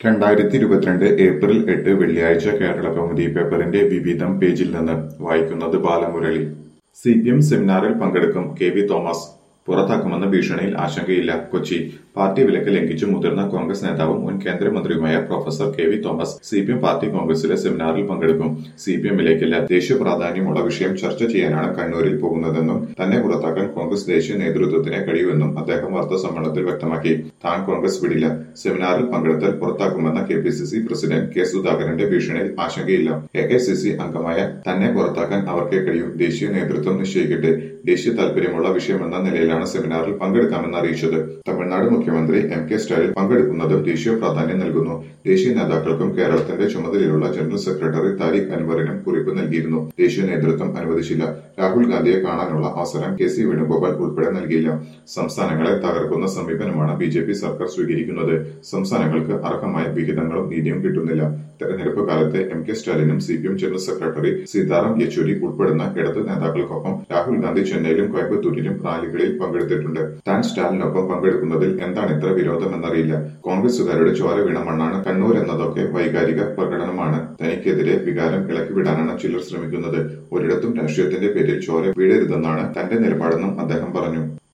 രണ്ടായിരത്തി ഇരുപത്തിരണ്ട് ഏപ്രിൽ എട്ട് വെള്ളിയാഴ്ച കേരള കൗമുദി പേപ്പറിന്റെ വിവിധം പേജിൽ നിന്ന് വായിക്കുന്നത് ബാലമുരളി സി പി എം സെമിനാറിൽ പങ്കെടുക്കും കെ വി തോമസ് പുറത്താക്കുമെന്ന ഭീഷണിയിൽ ആശങ്കയില്ല കൊച്ചി പാർട്ടി വിലക്ക് ലംഘിച്ചു മുതിർന്ന കോൺഗ്രസ് നേതാവും മുൻ കേന്ദ്രമന്ത്രിയുമായ professor K V Thomas C P M party കോൺഗ്രസിലെ സെമിനാറിൽ പങ്കെടുക്കും സി പി എമ്മിലേക്കില്ല ദേശീയ പ്രാധാന്യമുള്ള വിഷയം ചർച്ച ചെയ്യാനാണ് കണ്ണൂരിൽ പോകുന്നതെന്നും തന്നെ പുറത്താക്കാൻ കോൺഗ്രസ് ദേശീയ നേതൃത്വത്തിനെ കഴിയുമെന്നും അദ്ദേഹം വാർത്താ സമ്മേളനത്തിൽ വ്യക്തമാക്കി താൻ കോൺഗ്രസ് വിടില്ല സെമിനാറിൽ പങ്കെടുത്താൽ പുറത്താക്കുമെന്ന K P C C president K സുധാകരന്റെ ഭീഷണിയിൽ ആശങ്കയില്ല എ ഐ സി സി അംഗമായ തന്നെ പുറത്താക്കാൻ അവർക്കേ കഴിയും ദേശീയ നേതൃത്വം നിശ്ചയിക്കട്ടെ ദേശീയ താൽപര്യമുള്ള വിഷയമെന്ന നിലയിലാണ് സെമിനാറിൽ പങ്കെടുക്കാമെന്ന് അറിയിച്ചത് തമിഴ്നാട് മുഖ്യമന്ത്രി എം കെ സ്റ്റാലിൻ പങ്കെടുക്കുന്നതും ദേശീയ പ്രാധാന്യം നൽകുന്നു ദേശീയ നേതാക്കൾക്കും കേരളത്തിന്റെ ചുമതലയുള്ള ജനറൽ സെക്രട്ടറി താരിഖ് അൻവറിനും കുറിപ്പ് നൽകിയിരുന്നു ദേശീയ നേതൃത്വം അനുവദിച്ചില്ല രാഹുൽ ഗാന്ധിയെ കാണാനുള്ള അവസരം കെ സി വേണുഗോപാൽ ഉൾപ്പെടെ നൽകിയില്ല സംസ്ഥാനങ്ങളെ തകർക്കുന്ന സമീപനമാണ് ബി ജെ പി സർക്കാർ സ്വീകരിക്കുന്നത് സംസ്ഥാനങ്ങൾക്ക് അർഹമായ വിഹിതങ്ങളും നീതിയും കിട്ടുന്നില്ല തെരഞ്ഞെടുപ്പ് കാലത്ത് എം കെ സ്റ്റാലിനും C P M general secretary Sitaram Yechury ഉൾപ്പെടുന്ന ഇടത് നേതാക്കൾക്കൊപ്പം രാഹുൽ ഗാന്ധി ചെന്നൈയിലും കോയമ്പത്തൂരിലും റാലികളിൽ പങ്കെടുത്തിട്ടുണ്ട് താൻ സ്റ്റാലിനൊപ്പം പങ്കെടുക്കുന്നതിൽ എന്താണ് ഇത്ര വിരോധമെന്നറിയില്ല കോൺഗ്രസുകാരുടെ ചോര വീണ മണ്ണാണ് കണ്ണൂർ എന്നതൊക്കെ വൈകാരിക പ്രകടനമാണ് തനിക്കെതിരെ വികാരം ഇളക്കിവിടാനാണ് ചിലർ ശ്രമിക്കുന്നത് ഒരിടത്തും രാഷ്ട്രീയത്തിന്റെ പേരിൽ ചോര വീഴരുതെന്നാണ് തന്റെ നിലപാടെന്നും അദ്ദേഹം പറഞ്ഞു